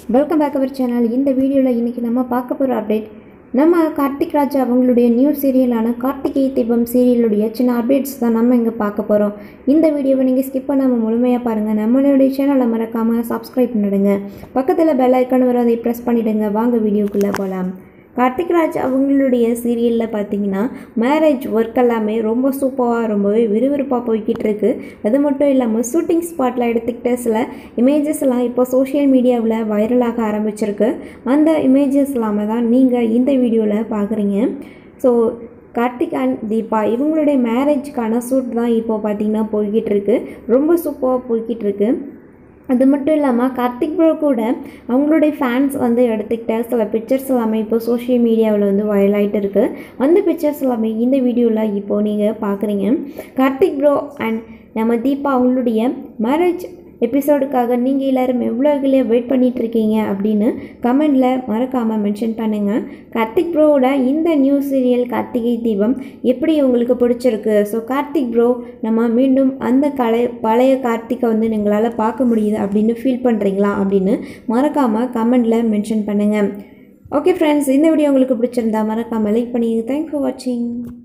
welcome back our channel இந்த வீடியோவில் இன்றைக்கி நம்ம பார்க்க போகிற அப்டேட் நம்ம கார்த்திக் ராஜ் அவங்களுடைய நியூ சீரியலான கார்த்திகை தீபம் சீரியலுடைய சின்ன அப்டேட்ஸ் தான் நம்ம இங்கே பார்க்க போகிறோம் இந்த வீடியோவை நீங்கள் ஸ்கிப் பண்ணாமல் முழுமையாக பாருங்கள் நம்மளுடைய சேனலை மறக்காமல் சப்ஸ்கிரைப் பண்ணிடுங்க பக்கத்தில் பெல் ஐக்கான் வர அதை ப்ரெஸ் பண்ணிவிடுங்க வாங்க வீடியோக்குள்ளே போகலாம் கார்த்திக் ராஜ் அவங்களுடைய சீரியலில் பார்த்தீங்கன்னா மேரேஜ் ஒர்க் எல்லாமே ரொம்ப சூப்பராக ரொம்பவே விறுவிறுப்பாக போய்கிட்டு இருக்கு அது மட்டும் இல்லாமல் ஷூட்டிங் ஸ்பாட்டில் எடுத்துக்கிட்ட சில இமேஜஸ் எல்லாம் இப்போ சோஷியல் மீடியாவில் வைரலாக ஆரம்பிச்சிருக்கு அந்த இமேஜஸ் எல்லாமே தான் நீங்கள் இந்த வீடியோவில் பார்க்குறீங்க ஸோ கார்த்திக் அண்ட் தீபா இவங்களுடைய மேரேஜ்க்கான ஷூட் தான் இப்போ பார்த்தீங்கன்னா போய்கிட்டு இருக்கு ரொம்ப சூப்பராக போய்கிட்டு இருக்கு அது மட்டும் இல்லாமல் கார்த்திக் ப்ரோ கூட அவங்களுடைய ஃபேன்ஸ் வந்து எடுத்துக்கிட்ட சில பிக்சர்ஸ் எல்லாமே இப்போ சோஷியல் மீடியாவில் வந்து வைரல் ஆகிட்டு இருக்குது அந்த பிக்சர்ஸ் எல்லாமே இந்த வீடியோவில் இப்போது நீங்கள் பார்க்குறீங்க கார்த்திக் ப்ரோ அண்ட் நம்ம தீபா அவங்களுடைய மேரேஜ் எபிசோடுக்காக நீங்கள் எல்லோரும் எவ்வளோ வெயிட் பண்ணிட்டு இருக்கீங்க அப்படின்னு கமெண்டில் மறக்காமல் மென்ஷன் பண்ணுங்கள் கார்த்திக் ப்ரோவோட இந்த நியூ சீரியல் கார்த்திகை தீபம் எப்படி உங்களுக்கு பிடிச்சிருக்கு ஸோ கார்த்திக் ப்ரோ நம்ம மீண்டும் அந்த கலை பழைய கார்த்திகை வந்து எங்களால் பார்க்க முடியுது அப்படின்னு ஃபீல் பண்ணுறீங்களா அப்படின்னு மறக்காமல் கமெண்டில் மென்ஷன் பண்ணுங்கள் ஓகே ஃப்ரெண்ட்ஸ் இந்த வீடியோ உங்களுக்கு பிடிச்சிருந்தா மறக்காமல் லைக் பண்ணிங்க தேங்க்ஸ் ஃபார் வாட்சிங்